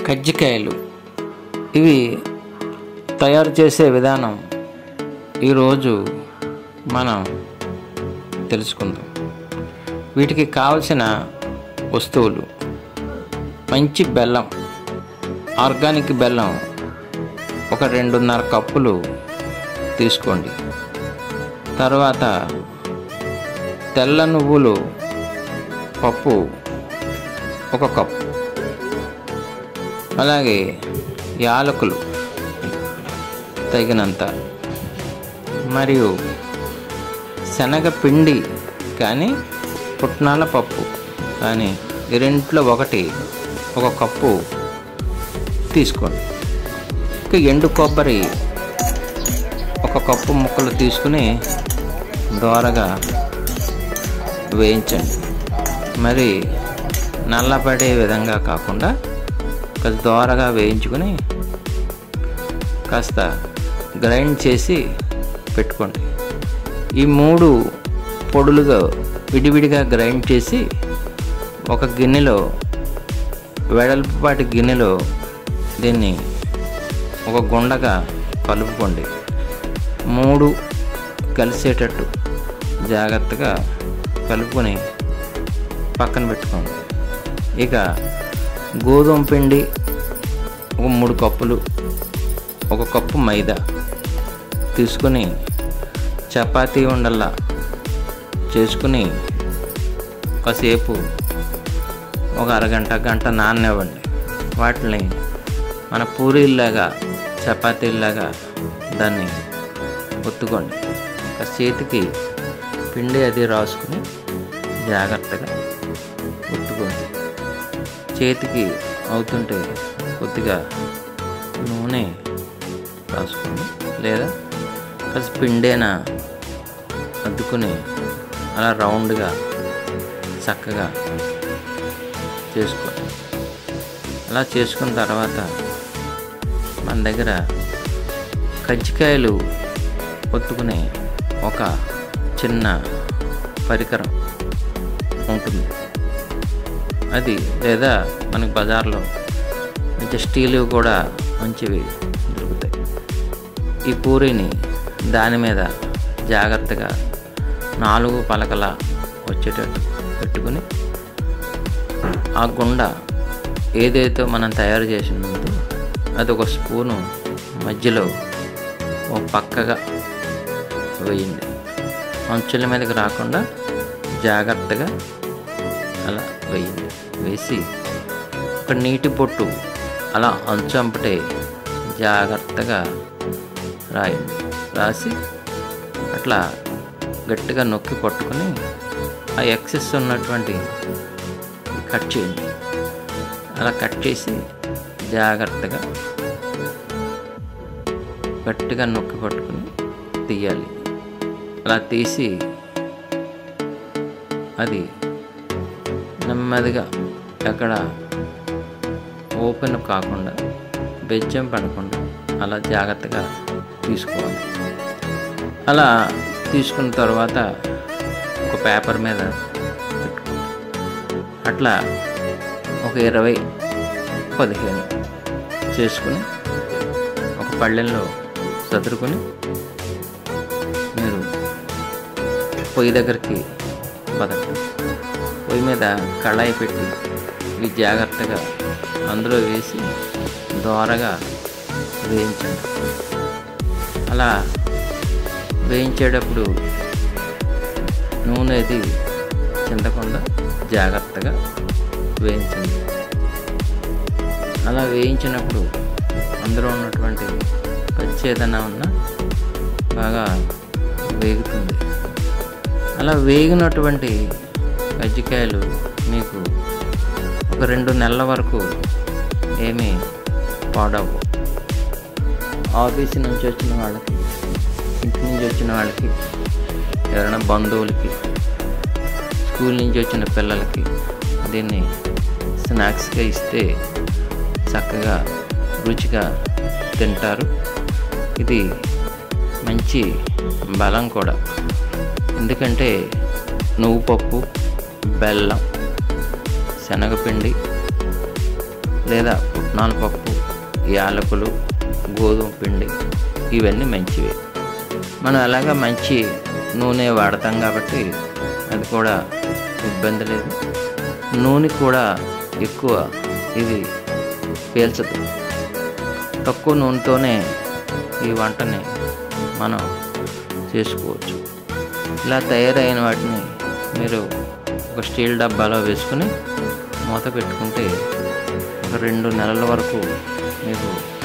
కజ్జికాయలు ఇవి తయారు చేసే విధానం ఈరోజు మనం తెలుసుకుందాం వీటికి కావలసిన వస్తువులు మంచి బెల్లం ఆర్గానిక్ బెల్లం ఒక రెండున్నర కప్పులు తీసుకోండి తర్వాత తెల్ల నువ్వులు పప్పు ఒక కప్పు అలాగే యాలకులు తగినంత మరియు శనగపిండి కానీ పుట్నాల పప్పు కానీ ఈ రెంట్లో ఒకటి ఒక కప్పు తీసుకోండి ఇక ఎండు కొబ్బరి ఒక కప్పు ముక్కలు తీసుకుని దోరగా వేయించండి మరి నల్లబడే విధంగా కాకుండా కొంచెం దోరగా వేయించుకొని కాస్త గ్రైండ్ చేసి పెట్టుకోండి ఈ మూడు పొడులుగా విడివిడిగా గ్రైండ్ చేసి ఒక గిన్నెలో వెడల్పుపాటి గిన్నెలో దీన్ని ఒక గుండగా కలుపుకోండి మూడు కలిసేటట్టు జాగ్రత్తగా కలుపుకొని పక్కన పెట్టుకోండి ఇక గోధుమ పిండి ఒక మూడు కప్పులు ఒక కప్పు మైదా తీసుకుని చపాతీ ఉండల్లా చేసుకుని కాసేపు ఒక అరగంట గంట నాననివ్వండి వాటిని మన పూరీల్లాగా చపాతీల్లాగా దాన్ని ఒత్తుకోండి ఆ చేతికి పిండి అది రాసుకుని జాగ్రత్తగా ఒత్తుకోండి చేతికి అవుతుంటే కొద్దిగా నూనె రాసుకోండి లేదా కాస్త పిండేనా అద్దుకుని అలా రౌండ్గా చక్కగా చేసుకోండి అలా చేసుకున్న తర్వాత మన దగ్గర కజ్జికాయలు ఒత్తుకునే ఒక చిన్న పరికరం ఉంటుంది అది లేదా మనకి బజార్లో మంచి స్టీలు కూడా మంచివి దొరుకుతాయి ఈ పూరిని దాని మీద జాగ్రత్తగా నాలుగు పలకల వచ్చేటట్టు పెట్టుకుని ఆ గుండ ఏదైతే మనం తయారు చేసిందో అది ఒక స్పూను మధ్యలో ఓ పక్కగా వేయండి అంచుల మీదకి రాకుండా జాగ్రత్తగా అలా వేయండి వేసి ఒక నీటి పొట్టు అలా అంచంపటే జాగ్రత్తగా రాయండి రాసి అట్లా గట్టిగా నొక్కి పట్టుకొని ఆ ఎక్సెస్ ఉన్నటువంటి కట్ చేయండి అలా కట్ చేసి జాగ్రత్తగా గట్టిగా నొక్కి పట్టుకుని తీయాలి అలా తీసి అది నెమ్మదిగా ఎక్కడ ఓపెన్ కాకుండా బెజ్జం పడకుండా అలా జాగ్రత్తగా తీసుకోవాలి అలా తీసుకున్న తర్వాత ఒక పేపర్ మీద పెట్టుకోండి అట్లా ఒక ఇరవై పదిహేను చేసుకుని ఒక పళ్ళెంలో సదురుకొని మీరు పొయ్యి దగ్గరికి పదండి పొయ్యి మీద కళాయి పెట్టి ఇవి జాగ్రత్తగా అందులో వేసి దోరగా వేయించండి అలా వేయించేటప్పుడు నూనె అది చిందకుండా జాగ్రత్తగా వేయించండి అలా వేయించినప్పుడు అందులో ఉన్నటువంటి పచ్చి ఏదైనా ఉన్నా బాగా వేగుతుంది అలా వేగినటువంటి కజ్జికాయలు మీకు ఒక రెండు నెలల వరకు ఏమీ పాడవు ఆఫీస్ నుంచి వచ్చిన వాళ్ళకి ఇంటి నుంచి వచ్చిన వాళ్ళకి ఎవరైనా బంధువులకి స్కూల్ నుంచి వచ్చిన పిల్లలకి దీన్ని స్నాక్స్గా ఇస్తే చక్కగా రుచిగా తింటారు ఇది మంచి బలం కూడా ఎందుకంటే నువ్వు పప్పు బెల్లం శనగపిండి లేదా పుట్నాల పప్పు యాలకులు గోధుమ పిండి ఇవన్నీ మంచివి మనం ఎలాగ మంచి నూనె వాడతాం కాబట్టి అది కూడా ఇబ్బంది లేదు నూనె కూడా ఎక్కువ ఇది పీల్చదు తక్కువ నూనెతోనే ఈ వంటని మనం చేసుకోవచ్చు ఇలా తయారైన వాటిని మీరు ఒక స్టీల్ డబ్బాలో వేసుకుని మూత పెట్టుకుంటే ఒక రెండు నెలల వరకు మీకు